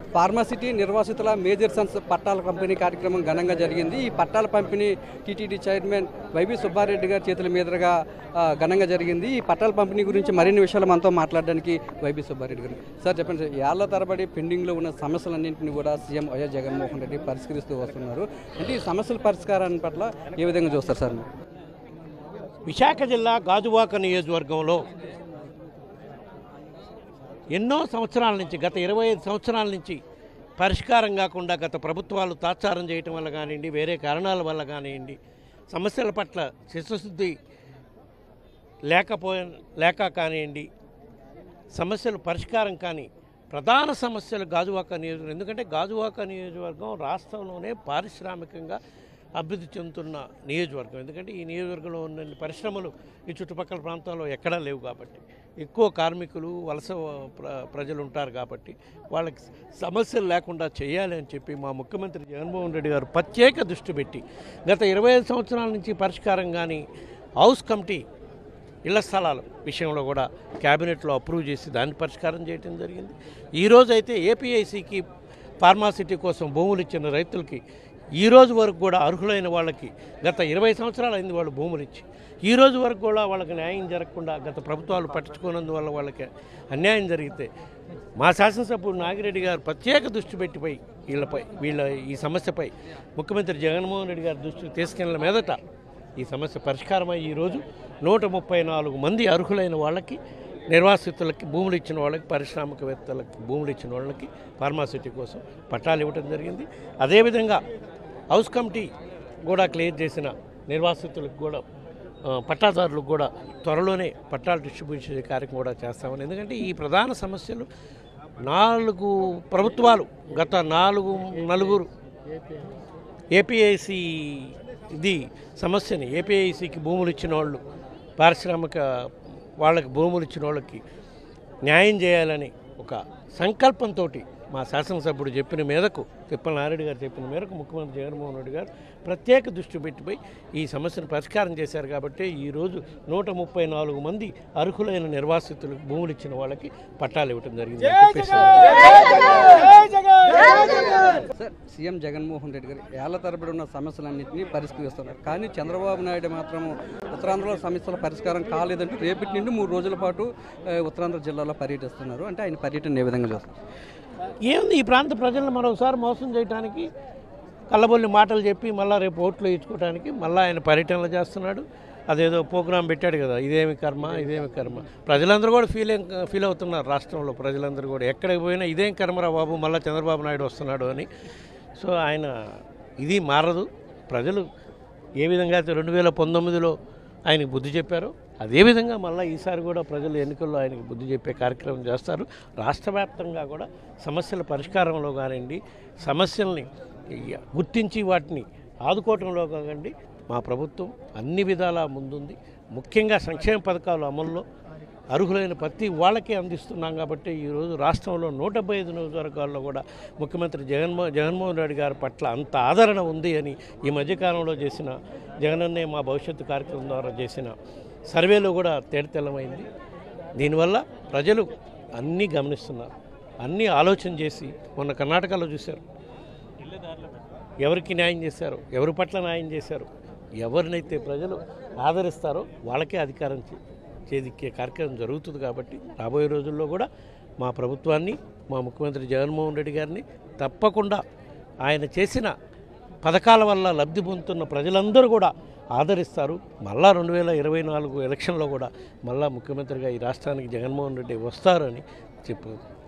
Pharma city నిర్వాసితుల major Sons పట్టాల పంపిణీ కార్యక్రమం ఘనంగా జరిగింది ఈ పట్టాల పంపిణీ టీటీడీ చైర్మన్ వైవి సుబ్బారెడ్డి గారి చేతుల మీదుగా ఆ, ఘనంగా జరిగింది ఈ పట్టాల పంపిణీ గురించి మరిన్ని విషయాలు మనతో మాట్లాడడానికి వైవి సుబ్బారెడ్డి గారు సార్ చెప్పండి సార్ ఏళ్ల తరబడి పెండింగ్లో ఉన్న సమస్యలన్నింటినీ కూడా సీఎం వైఎస్ జగన్మోహన్ రెడ్డి పరిష్కరిస్తూ వస్తున్నారు అంటే ఈ సమస్యల పరిష్కారాన్ని పట్ల ఏ విధంగా చూస్తారు సార్ మీరు? విశాఖ జిల్లా గాజువాక నియోజకవర్గంలో ఎన్నో సంవత్సరాల నుంచి గత ఇరవై ఐదు సంవత్సరాల నుంచి పరిష్కారం కాకుండా గత ప్రభుత్వాలు తాత్సారం చేయటం వల్ల కానివ్వండి వేరే కారణాల వల్ల కానివ్వండి సమస్యల పట్ల చిత్తశుద్ధి లేకపోయి లేక కానివ్వండి సమస్యలు పరిష్కారం కానీ ప్రధాన సమస్యలు గాజువాక నియోజకవర్గం ఎందుకంటే గాజువాక నియోజకవర్గం రాష్ట్రంలోనే పారిశ్రామికంగా అభివృద్ధి చెందుతున్న నియోజకవర్గం ఎందుకంటే ఈ నియోజకవర్గంలో ఉన్న పరిశ్రమలు ఈ చుట్టుపక్కల ప్రాంతాల్లో ఎక్కడా లేవు కాబట్టి ఎక్కువ కార్మికులు వలస ప్ర ప్రజలు ఉంటారు కాబట్టి వాళ్ళకి సమస్యలు లేకుండా చేయాలి అని చెప్పి మా ముఖ్యమంత్రి జగన్మోహన్ రెడ్డి గారు ప్రత్యేక దృష్టి పెట్టి గత ఇరవై ఐదు సంవత్సరాల నుంచి పరిష్కారం కానీ హౌస్ కమిటీ ఇళ్ల స్థలాల విషయంలో కూడా క్యాబినెట్లో అప్రూవ్ చేసి దాన్ని పరిష్కారం చేయడం జరిగింది ఈరోజు అయితే ఏపీఐసికి ఫార్మాసిటీ కోసం భూములు ఇచ్చిన రైతులకి ఈ రోజు వరకు కూడా అర్హులైన వాళ్ళకి గత ఇరవై సంవత్సరాలు అయింది వాళ్ళు భూములు ఇచ్చి ఈ రోజు వరకు కూడా వాళ్ళకి న్యాయం జరగకుండా గత ప్రభుత్వాలు పట్టించుకున్నందువల్ల వాళ్ళకి అన్యాయం జరిగితే మా శాసనసభ్యుడు నాగిరెడ్డి గారు ప్రత్యేక దృష్టి పెట్టిపై వీళ్ళపై వీళ్ళ ఈ సమస్యపై ముఖ్యమంత్రి జగన్మోహన్ రెడ్డి గారి దృష్టికి తీసుకెళ్ళిన మీదట ఈ సమస్య పరిష్కారమై ఈరోజు నూట ముప్పై నాలుగు మంది అర్హులైన వాళ్ళకి నిర్వాసితులకి భూములు ఇచ్చిన వాళ్ళకి పారిశ్రామికవేత్తలకి భూములు ఇచ్చిన వాళ్ళకి ఫార్మాసిటీ కోసం పట్టాలు ఇవ్వడం జరిగింది అదేవిధంగా హౌస్ కమిటీ కూడా క్లియర్ చేసిన నిర్వాసితులకు కూడా ఆ, పట్టాదారులకు కూడా త్వరలోనే పట్టాలు డిస్ట్రిబ్యూషన్ చేసే కార్యక్రమం కూడా చేస్తామని ఎందుకంటే ఈ ప్రధాన సమస్యలు నాలుగు ప్రభుత్వాలు గత నాలుగు నలుగురు ఏపీఐసి ఇది సమస్యని ఏపీఐసికి భూములు ఇచ్చిన వాళ్ళు పారిశ్రామిక వాళ్ళకి భూములు ఇచ్చిన వాళ్ళకి న్యాయం చేయాలని ఒక సంకల్పంతో మా శాసనసభ్యుడు చెప్పిన మేరకు తిప్పల నారెడ్డి గారు చెప్పిన మేరకు ముఖ్యమంత్రి జగన్మోహన్ రెడ్డి గారు ప్రత్యేక దృష్టి పెట్టిపోయి ఈ సమస్యను పరిష్కారం చేశారు కాబట్టి ఈరోజు నూట ముప్పై నాలుగు మంది అర్హులైన నిర్వాసితులకు భూములు ఇచ్చిన వాళ్ళకి పట్టాలు ఇవ్వడం జరిగింది అని చెప్పేసి సార్ సీఎం జగన్మోహన్ రెడ్డి గారు ఏళ్ల తరబడి ఉన్న సమస్యలన్నింటినీ పరిష్కరిస్తున్నారు కానీ చంద్రబాబు నాయుడు మాత్రం ఉత్తరాంధ్రలో సమస్యల పరిష్కారం కాలేదంటూ రేపటి నుండి మూడు రోజుల పాటు ఆ, ఉత్తరాంధ్ర జిల్లాలో పర్యటిస్తున్నారు అంటే ఆయన పర్యటన ఏ విధంగా చూస్తారు ఏముంది ఈ ప్రాంత ప్రజలను మరోసారి మోసం చేయడానికి కళ్ళబొల్లి మాటలు చెప్పి మళ్ళీ రేపు ఓట్లు ఇచ్చుకోవడానికి మళ్ళీ ఆయన పర్యటనలు చేస్తున్నాడు అదేదో ప్రోగ్రాం పెట్టాడు కదా ఇదేమి కర్మ ఇదేమి కర్మ ప్రజలందరూ కూడా ఫీల్ ఫీల్ అవుతున్నారు రాష్ట్రంలో ప్రజలందరూ కూడా ఎక్కడికి పోయినా ఇదేం కర్మరా బాబు మళ్ళీ చంద్రబాబు నాయుడు వస్తున్నాడు అని సో ఆయన ఇది మారదు ప్రజలు ఏ విధంగా అయితే రెండు వేల పంతొమ్మిదిలో ఆయనకు బుద్ధి చెప్పారో అదేవిధంగా మళ్ళీ ఈసారి కూడా ప్రజలు ఎన్నికల్లో ఆయనకు బుద్ధి చెప్పే కార్యక్రమం చేస్తారు రాష్ట్ర వ్యాప్తంగా కూడా సమస్యల పరిష్కారంలో కానివ్వండి సమస్యల్ని ఇ- గుర్తించి వాటిని ఆదుకోవటంలో కానివ్వండి మా ప్రభుత్వం అన్ని విధాలా ముందుంది ముఖ్యంగా సంక్షేమ పథకాలు అమల్లో అర్హులైన ప్రతి వాళ్ళకే అందిస్తున్నాం కాబట్టి ఈరోజు రాష్ట్రంలో నూట డెబ్బై ఐదు నియోజకవర్గాల్లో కూడా ముఖ్యమంత్రి జగన్మో జగన్మోహన్ రెడ్డి గారి పట్ల అంత ఆదరణ ఉంది అని ఈ మధ్యకాలంలో చేసిన జగనన్నే మా భవిష్యత్తు కార్యక్రమం ద్వారా చేసిన సర్వేలో కూడా తేటతెల్లమైంది దీనివల్ల ప్రజలు అన్నీ గమనిస్తున్నారు అన్నీ ఆలోచన చేసి మొన్న కర్ణాటకలో చూశారు ఎవరికి న్యాయం చేశారు ఎవరి పట్ల న్యాయం చేశారు ఎవరినైతే ప్రజలు ఆదరిస్తారో వాళ్ళకే అధికారం చే- చేదిక్కే కార్యక్రమం జరుగుతుంది కాబట్టి రాబోయే రోజుల్లో కూడా మా ప్రభుత్వాన్ని మా ముఖ్యమంత్రి జగన్మోహన్ రెడ్డి గారిని తప్పకుండా ఆయన చేసిన పథకాల వల్ల లబ్ధి పొందుతున్న ప్రజలందరూ కూడా ఆదరిస్తారు మళ్ళా రెండు వేల ఇరవై నాలుగు ఎలక్షన్లో కూడా మళ్ళా ముఖ్యమంత్రిగా ఈ రాష్ట్రానికి జగన్మోహన్ రెడ్డి వస్తారని చెప్పు